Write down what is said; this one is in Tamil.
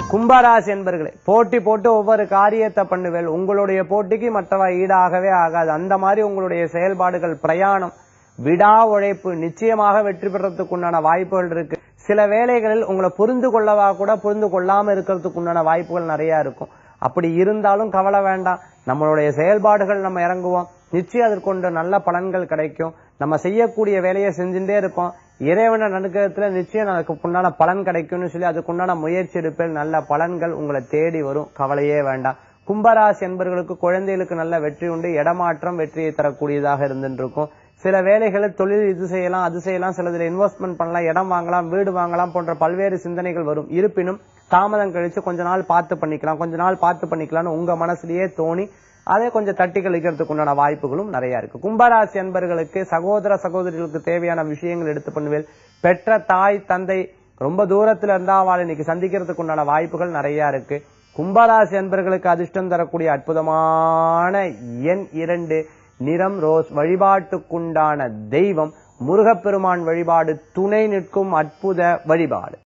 கும்பராசி என்பர்களே போட்டி போட்டு ஒவ்வொரு காரியத்தை பண்ணுவேல் உங்களுடைய போட்டிக்கு மற்றவ ஈடாகவே ஆகாது அந்த மாதிரி உங்களுடைய செயல்பாடுகள் பிரயாணம் விடா உழைப்பு நிச்சயமாக வெற்றி பெறறதுக்கு உண்டான வாய்ப்புகள் இருக்கு சில வேளைகளில் உங்களை புரிந்து கொள்ளவா கூட புரிந்து கொள்ளாம இருக்கிறதுக்கு உண்டான வாய்ப்புகள் நிறைய இருக்கும் அப்படி இருந்தாலும் கவலை வேண்டாம் நம்மளுடைய செயல்பாடுகள் நம்ம இறங்குவோம் நிச்சயம் அதற்கொண்டு நல்ல பலன்கள் கிடைக்கும் நம்ம செய்யக்கூடிய வேலையை செஞ்சுட்டே இருப்போம் இறைவனை நடுக்கிறதுல நிச்சயம் அதுக்கு உண்டான பலன் கிடைக்கும்னு சொல்லி அதுக்குண்டான முயற்சி எடுப்பில் நல்ல பலன்கள் உங்களை தேடி வரும் கவலையே வேண்டாம் கும்பராசி என்பவர்களுக்கு குழந்தைகளுக்கு நல்ல வெற்றி உண்டு இடமாற்றம் வெற்றியை தரக்கூடியதாக இருந்துட்டு இருக்கும் சில வேலைகளில் தொழில் இது செய்யலாம் அது செய்யலாம் சிலதுல இன்வெஸ்ட்மெண்ட் பண்ணலாம் இடம் வாங்கலாம் வீடு வாங்கலாம் போன்ற பல்வேறு சிந்தனைகள் வரும் இருப்பினும் தாமதம் கழிச்சு கொஞ்ச நாள் பார்த்து பண்ணிக்கலாம் கொஞ்ச நாள் பார்த்து பண்ணிக்கலாம்னு உங்க மனசுலயே தோணி அதை கொஞ்சம் தட்டி கழிக்கிறதுக்கு உண்டான வாய்ப்புகளும் நிறைய இருக்கு கும்பராசி அன்பர்களுக்கு சகோதர சகோதரிகளுக்கு தேவையான விஷயங்கள் எடுத்து பண்ணுவேன் பெற்ற தாய் தந்தை ரொம்ப தூரத்துல இருந்தா அவளை இன்னைக்கு சந்திக்கிறதுக்கு உண்டான வாய்ப்புகள் நிறைய இருக்கு கும்பராசி அன்பர்களுக்கு அதிர்ஷ்டம் தரக்கூடிய அற்புதமான எண் இரண்டு நிறம் ரோஸ் வழிபாட்டுக்குண்டான தெய்வம் முருகப்பெருமான் வழிபாடு துணை நிற்கும் அற்புத வழிபாடு